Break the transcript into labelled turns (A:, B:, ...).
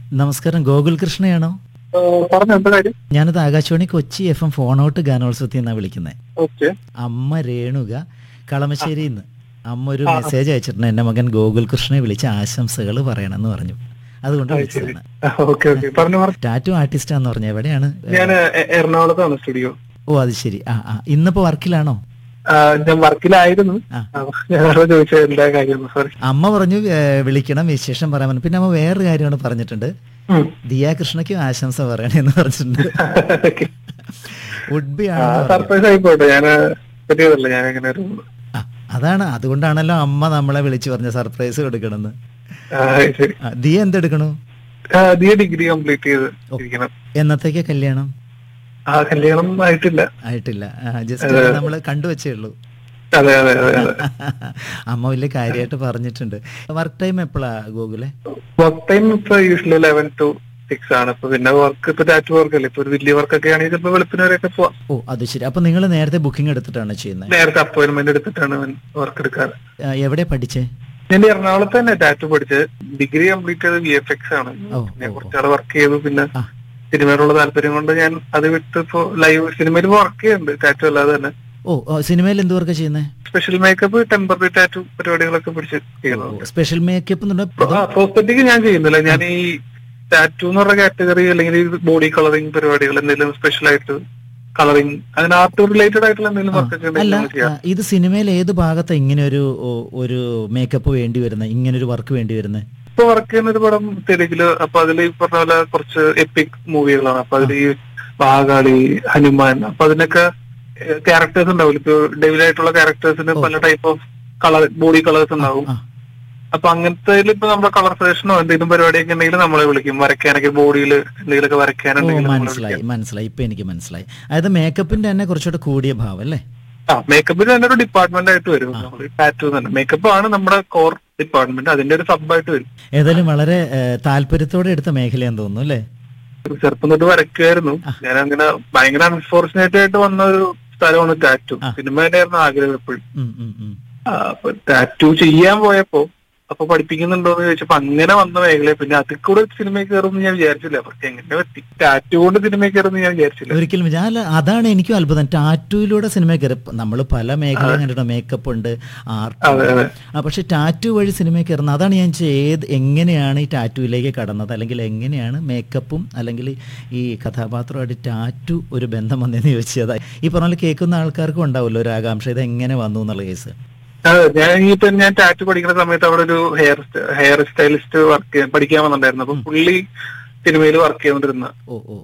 A: നമസ്കാരം ഗോകുൽ കൃഷ്ണയാണോ
B: പറഞ്ഞു എന്താ കാര്യം
A: ഞാനത് Akashvani Kochi F M phone out ഗാനോത്സവത്തിൽ നിന്നാണ് വിളിക്കുന്നത്
B: ഓക്കെ
A: അമ്മ രേണുക കളമശ്ശേരിയിൽ നിന്ന് അമ്മ ഒരു മെസ്സേജ് അയച്ചിട്ടുണ്ട് എൻ്റെ മകൻ ഗോകുൽ കൃഷ്ണനെ വിളിച്ച് ആശംസകൾ പറയണമെന്ന് പറഞ്ഞു അതുകൊണ്ട് വിളിച്ചതാണ്
B: ഓക്കെ ഓക്കെ പറഞ്ഞു പറഞ്ഞു
A: ടാറ്റു ആർട്ടിസ്റ്റാന്ന് പറഞ്ഞ എവിടെയാണ്
B: ഞാൻ എ- എറണാകുളത്താണ് സ്റ്റുഡിയോ
A: ഓ അത് ശരി ആ ആ ഇന്നിപ്പോ വർക്കിലാണോ
B: ആ, ഞാൻ വർക്കിലായിരുന്നു
A: ആ.
B: അപ്പൊ ഞാനവിടെ ചോദിച്ചത് എന്താ കാര്യം സോറി
A: അമ്മ പറഞ്ഞു ഏ, വിളിക്കണം വിശേഷം പറയാൻ പറഞ്ഞു പിന്നെ അമ്മ വേറൊരു കാര്യമാണ് പറഞ്ഞിട്ടുണ്ട് ദിയ കൃഷ്ണയ്ക്കും ആശംസ പറയണേന്ന് പറഞ്ഞിട്ടുണ്ട് വുഡ് ബി ആണ്
B: സർപ്രൈസ് ആയിക്കോട്ടെ ഞാൻ പറ്റിയതല്ല ഞാൻ അങ്ങനെ ഒരു
A: ആ, അതാണ് അതുകൊണ്ടാണല്ലോ അമ്മ നമ്മളെ വിളിച്ചു പറഞ്ഞ സർപ്രൈസ് കൊടുക്കണമെന്ന്
B: ആ, ശരി
A: ആ, ദിയ എന്തെടുക്കണു
B: ആ, നീ ഡിഗ്രി കംപ്ലീറ്റ് ചെയ്ത് ഇരിക്കണം
A: എന്നത്തേക്കാ കല്യാണം
B: ആ കല്യാണം ആയിട്ടില്ല
A: ആയിട്ടില്ല ജസ്റ്റ് നമ്മൾ കണ്ടുവച്ചേ ഉള്ളൂ
B: അതെ അതെ അതെ അതെ
A: അമ്മ വലിയ കാര്യമായിട്ട് പറഞ്ഞിട്ടുണ്ട് വർക്ക് ടൈം എപ്പോഴാ ഗൂഗിളെ
B: വർക്ക് ടൈം ഇപ്പൊ യൂഷ്വലി ലെവൻ ടു സിക്സ് ആണ് ഇപ്പൊ പിന്നെ വർക്ക് ഇപ്പൊ ടാറ്റ് വർക്ക് അല്ലേ ഇപ്പൊ ഒരു വലിയ വർക്കൊക്കെ ആണെങ്കിൽ ചിലപ്പോ വെളുപ്പിന് വരെയൊക്കെ പോവാം
A: ഓ അത് ശരി അപ്പൊ നിങ്ങൾ നേരത്തെ ബുക്കിംഗ് എടുത്തിട്ടാണ് ചെയ്യുന്നത്
B: നേരത്തെ അപ്പോയിന്റ്മെന്റ് എടുത്തിട്ടാണ് വർക്ക് എടുക്കാറ്
A: ആ, എവിടെ പഠിച്ചേ
B: ഞാൻ ഈ എറണാകുളത്ത് തന്നെ ടാറ്റു പഠിച്ചത് ഡിഗ്രി കംപ്ലീറ്റ് ചെയ്ത് വി എഫ് എക്സ് ആണ്
A: ഓ,
B: ഞാൻ
A: ഓ,
B: കുറച്ചാൾ വർക്ക് ചെയ്തു പിന്നെ
A: ആ.
B: സിനിമയോടുള്ള താല്പര്യം കൊണ്ട് ഞാൻ അത് വിട്ട് ഇപ്പോ ലൈവ് സിനിമയിൽ വർക്ക് ചെയ്യുന്നുണ്ട് ടാറ്റു അല്ലാതെ തന്നെ
A: ഓ ഓ, സിനിമയിൽ എന്ത് വർക്കാ ചെയ്യുന്നത്
B: സ്പെഷ്യൽ മേക്കപ്പ് ടെമ്പററി ടാറ്റു പരിപാടികളൊക്കെ പിടിച്ച് ചെയ്യുന്നു
A: സ്പെഷ്യൽ മേക്കപ്പ്
B: പ്രോസ്തറ്റിക് ഞാൻ ചെയ്യുന്നില്ല ഞാൻ ഈ ടാറ്റു എന്ന് പറഞ്ഞ കാറ്റഗറി അല്ലെങ്കിൽ ബോഡി കളറിംഗ് പരിപാടികൾ എന്തെങ്കിലും സ്പെഷ്യൽ ആയിട്ട് കളറിംഗ് അങ്ങനെ ആർട്ട് റിലേറ്റഡ് ആയിട്ടുള്ള എന്തെങ്കിലും വർക്ക് ഒക്കെ
A: അല്ല
B: ഉണ്ടെങ്കിൽ നമ്മൾ ചെയ്യാം
A: ആ, ഇത് സിനിമയിൽ ഏത് ഭാഗത്താ ഇങ്ങനെ ഒരു ഓ, ഒരു മേക്കപ്പ് വേണ്ടി വരുന്നത് ഇങ്ങനെ ഒരു വർക്ക് വേണ്ടി വരുന്നത്
B: ഇപ്പൊ വർക്ക് ചെയ്യുന്ന ഒരു പടം തെലുങ്കില് അപ്പൊ അതിൽ ഈ പറഞ്ഞ പോലെ കുറച്ച് എപ്പിക് മൂവികളാണ് അപ്പൊ അതിൽ ഈ ബാഗാളി ഹനുമാൻ അപ്പൊ അതിനൊക്കെ ക്യാരക്ടേഴ്സ് ഉണ്ടാവില്ല ഇപ്പൊ ഡെവിൽ ആയിട്ടുള്ള ക്യാരക്ടേഴ്സിന് പല type of colour body colours ഉണ്ടാവും
A: ആ
B: അപ്പൊ അങ്ങനത്തെ ഇപ്പൊ നമ്മുടെ കളർ ഫേഷനോ എന്തെങ്കിലും പരിപാടിയൊക്കെ ഉണ്ടെങ്കിൽ നമ്മളെ വിളിക്കും വരയ്ക്കാനൊക്കെ ബോഡിയിൽ എന്തെങ്കിലുമൊക്കെ
A: ഓ
B: വരയ്ക്കാനുണ്ടെങ്കിൽ നമ്മളെ
A: മനസ്സിലായി
B: വിളിക്കും.
A: മനസ്സിലായി ഇപ്പൊ എനിക്ക് മനസ്സിലായി അതായത് മേക്കപ്പിന്റെ തന്നെ കുറച്ചുകൂടെ കൂടിയ ഭാവം അല്ലേ
B: ആ മേക്കപ്പിന് തന്നെ ഒരു ഡിപ്പാർട്ട്മെന്റ് ആയിട്ട് വരും നമ്മൾ ടാറ്റു തന്നെ മേക്കപ്പ് ആണ് നമ്മുടെ കോർ ഡിപ്പാർട്ട്മെന്റ് അതിന്റെ ഒരു സബ് ആയിട്ട് വരും
A: ഏതായാലും വളരെ ഏ, താല്പര്യത്തോടെ എടുത്ത മേഖലയാന്ന് തോന്നുന്നു അല്ലേ
B: ചെറുപ്പം തൊട്ട് വരയ്ക്കുമായിരുന്നു ഞാൻ അങ്ങനെ ഭയങ്കര അൺഫോർച്ചുനേറ്റ് ആയിട്ട് വന്ന ഒരു സ്ഥലമാണ് ടാറ്റു
A: ആ.
B: സിനിമ തന്നെയായിരുന്നു ആഗ്രഹം എപ്പോഴും
A: ഉം, ഉം, ഉം.
B: ആ, അപ്പൊ ടാറ്റു ചെയ്യാൻ പോയപ്പോ അപ്പൊ പഠിപ്പിക്കുന്നുണ്ടോ എന്ന് ചോദിച്ചപ്പോ അങ്ങനെ വന്ന മേഖല പിന്നെ അതിൽ കൂടെ സിനിമയിൽ കയറുമെന്ന് ഞാൻ വിചാരിച്ചില്ല പക്ഷെ എങ്ങനെ പറ്റി ടാറ്റു കൊണ്ട് സിനിമയിൽ കയറുമെന്ന് ഞാൻ വിചാരിച്ചില്ല
A: ഒരിക്കലും ഞാൻ അതാണ് എനിക്കും അത്ഭുതം ടാറ്റൂയിലൂടെ സിനിമ കയറി നമ്മൾ പല മേഖലയും കണ്ടിട്ടുണ്ട് മേക്കപ്പ് ഉണ്ട് ആർട്ട്
B: അതെ അതെ
A: ആ പക്ഷെ ടാറ്റു വഴി സിനിമയിൽ കയറുന്നത് അതാണ് ഞാൻ ചോദിച്ചത് ഏത് എങ്ങനെയാണ് ഈ ടാറ്റുവിലേക്ക് കടന്നത് അല്ലെങ്കിൽ എങ്ങനെയാണ് മേക്കപ്പും അല്ലെങ്കിൽ ഈ കഥാപാത്രമായിട്ട് ടാറ്റു ഒരു ബന്ധം വന്നതെന്ന് ചോദിച്ചത് ഈ പറഞ്ഞ പോലെ കേൾക്കുന്ന ആൾക്കാർക്കും ഉണ്ടാവുമല്ലോ ഒരു ആകാംക്ഷ ഇത് എങ്ങനെ വന്നു എന്നുള്ള കേസ്
B: അതെ ഞാൻ ഇപ്പൊ ഞാൻ ടാറ്റു പഠിക്കുന്ന സമയത്ത് അവിടെ ഒരു ഹെയർ ഹെയർ സ്റ്റൈലിസ്റ്റ് വർക്ക് പഠിക്കാൻ വന്നിട്ടുണ്ടായിരുന്നു അപ്പൊ പുള്ളി സിനിമയിൽ വർക്ക് ചെയ്തോണ്ടിരുന്ന
A: ഓ ഓ